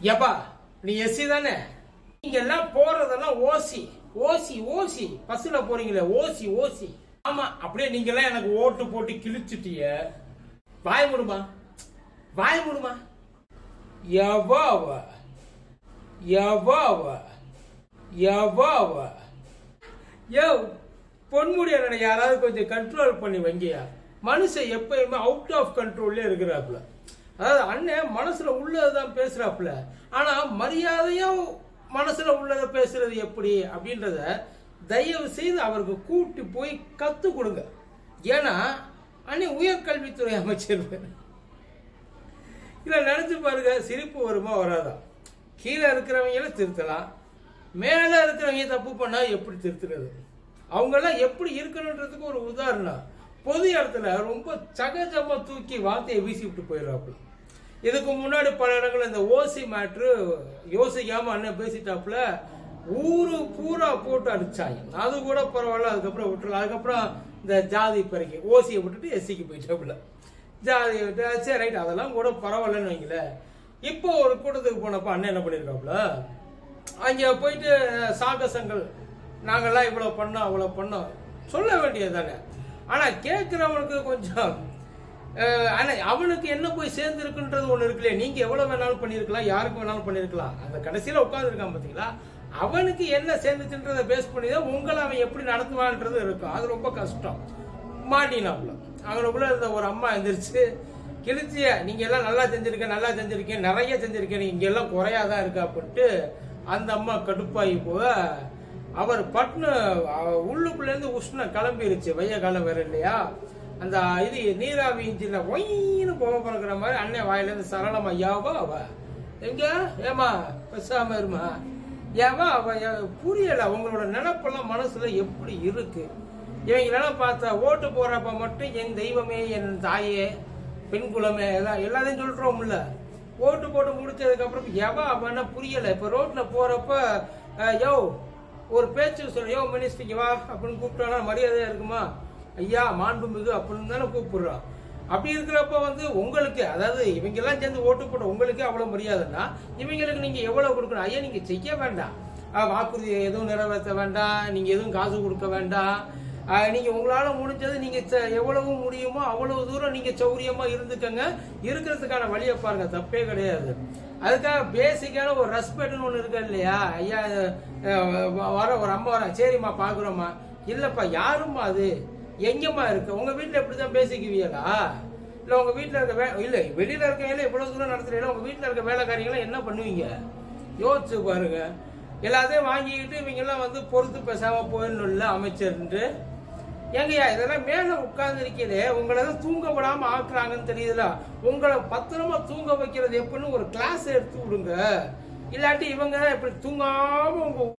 எப்பா நீ எஸ்சி தானே நீங்க எல்லாம் போறதெல்லாம் ஓசி ஓசி ஓசி பஸ்ல போறீங்களே ஓசி ஓசி ஆமா அப்படியே நீங்க எல்லாம் எனக்கு ஓட்டு போட்டு கிழிச்சிட்டிய வாய முடுமா வாய முடுமா எவாவ எவாவ எவாவ யோ பொன்முடியனை யாராவது கொஞ்சம் கண்ட்ரோல் பண்ணி வைங்கயா மனுஷன் எப்பயுமே அவுட் ஆஃப் கண்ட்ரோல்லே இருக்கிறாப்புல அதாவது அண்ணன் மனசுல உள்ளதான் பேசுறாப்புல ஆனா மரியாதையா மனசுல உள்ளதை பேசுறது எப்படி அப்படின்றத தயவு செய்து அவருக்கு கூட்டி போய் கத்து கொடுங்க ஏன்னா அண்ணன் உயர்கல்வித்துறை அமைச்சர் இல்ல நினைச்சு பாருங்க சிரிப்பு வருமா வராதா கீழே இருக்கிறவங்கள திருத்தலாம் மேல இருக்கிறவங்க தப்பு பண்ணா எப்படி திருத்துறது அவங்கெல்லாம் எப்படி இருக்கணுன்றதுக்கு ஒரு உதாரணம் பொது இடத்துல ரொம்ப சகஜமா தூக்கி வார்த்தையை வீசி விட்டு போயிடுறாப்புல இதுக்கு முன்னாடி பல இடங்கள்ல இந்த ஓசி மேட்ரு யோசிக்காம அண்ணன் பேசிட்டாப்புல ஊரு பூரா போட்டு அடிச்சாங்க அது கூட பரவாயில்ல அதுக்கப்புறம் விட்டுறலாம் அதுக்கப்புறம் இந்த ஜாதி பிறகு ஓசியை விட்டுட்டு எஸ்சிக்கு போயிட்டாப்புல ஜாதி விட்டு சரி ரைட் அதெல்லாம் கூட பரவாயில்லன்னு வைங்களேன் இப்போ ஒரு கூட்டத்துக்கு போனப்ப அண்ணன் என்ன பண்ணியிருக்காப்புல அங்கே போயிட்டு சாகசங்கள் நாங்கெல்லாம் இவ்வளோ பண்ணோம் அவ்வளோ பண்ணோம் சொல்ல வேண்டியது தானே ஆனால் கேட்குறவனுக்கு கொஞ்சம் அஹ், ஆனா அவனுக்கு என்ன போய் சேர்ந்துருக்குன்றது ஒன்று இருக்குல்ல நீங்க எவ்வளவு வேணாலும் பண்ணியிருக்கலாம் யாருக்கு வேணாலும் பண்ணியிருக்கலாம் அந்த கடைசியில உட்காந்துருக்கான் பார்த்தீங்களா அவனுக்கு என்ன சேர்ந்துச்சுன்றதை பேஸ் பண்ணி தான் உங்களை அவன் எப்படி நடத்துவான்றது இருக்கும் அது ரொம்ப கஷ்டம் மாட்டினாப்புல அவனுக்குள்ள இருந்த ஒரு அம்மா எந்திரிச்சு கிழிச்சிய நீங்க எல்லாம் நல்லா செஞ்சிருக்க நல்லா செஞ்சிருக்கீங்க நிறைய செஞ்சிருக்கீங்க இங்க எல்லாம் குறையாதான் இருக்கு அப்படின்ட்டு அந்த அம்மா கடுப்பாகி போக அவர் பட்னு அஹ், உள்ளுக்குள்ள இருந்து உஷ்ணம் கிளம்பிருச்சு வெய்ய காலம் வேற இல்லையா அந்த இது நீராவி இன்ஜின்ல ஒயின்னு போக பறக்கிற மாதிரி அண்ணன் வாயில இருந்து சரளமா யாவா அவ எங்க ஏமா பேசாம இருமா ஏவா அவ எ- புரியல உங்களோட நினைப்பெல்லாம் மனசுல எப்படி இருக்கு இவங்களெல்லாம் பார்த்தா ஓட்டு போறப்ப மட்டும் என் தெய்வமே என் தாயே பெண் குலமே எல்லாம் எல்லாத்தையும் சொல்றோம்ல ஓட்டு போட்டு முடிச்சதுக்கு அப்புறம் எவ அவன புரியல இப்ப ரோட்ல போறப்ப அஹ், யோ ஒரு பேச்சு சொல்ல யோ மினிஸ்டர் வா அப்படின்னு கூப்பிட்டானா மரியாதையா இருக்குமா ஐயா மாண்புமிகு அப்படின்னு தானே கூப்பிடுறான் அப்படி இருக்கிறப்ப வந்து உங்களுக்கு அதாவது இவங்க எல்லாம் சேர்ந்து ஓட்டு போட்ட உங்களுக்கு அவ்வளவு மரியாதைன்னா இவங்களுக்கு நீங்க எவ்வளவு கொடுக்கணும் ஐயா நீங்க செய்ய வேண்டாம் அஹ், வாக்குறுதி எதுவும் நிறைவேற்ற வேண்டாம் நீங்க எதுவும் காசு கொடுக்க வேண்டாம் அஹ், நீங்க உங்களால முடிஞ்சது நீங்க ச- எவ்வளவு முடியுமோ அவ்வளவு தூரம் நீங்க சௌரியமா இருந்துக்கங்க இருக்கிறதுக்கான வழியை பாருங்க தப்பே கிடையாது அதுக்காக பேசிக்கான ஒரு ரெஸ்பெக்ட்னு ஒண்ணு இருக்கு இல்லையா ஐயா அஹ், வ- வர ஒரு அம்மா வர சரிம்மா பாக்குறோம்மா இல்லப்பா யாரும்மா அது எங்கம்மா இருக்கு உங்க வீட்டுல இப்படிதான் பேசிக்குவீங்களா இல்ல உங்க வீட்டுல இருக்க வே இல்ல வெளியில இருக்கவங்கள இவ்வளவு தூரம் நடத்துறீங்களா உங்க வீட்டுல இருக்க வேலைக்காரங்களும் என்ன பண்ணுவீங்க யோசிச்சு பாருங்க எல்லாத்தையும் வாங்கிக்கிட்டு இவங்க எல்லாம் வந்து பொறுத்து பேசாம போயிடணும்ல அமைச்சர்ன்ட்டு ஏங்கய்யா இதெல்லாம் மேல உட்கார்ந்து இருக்கீங்களே உங்களை தான் தூங்க விடாம ஆக்குறாங்கன்னு தெரியுதுல உங்களை பத்திரமா தூங்க வைக்கிறது எப்படின்னு ஒரு கிளாஸ் எடுத்து விடுங்க இல்லாட்டி இவங்க இப்படி தூங்காம உங்க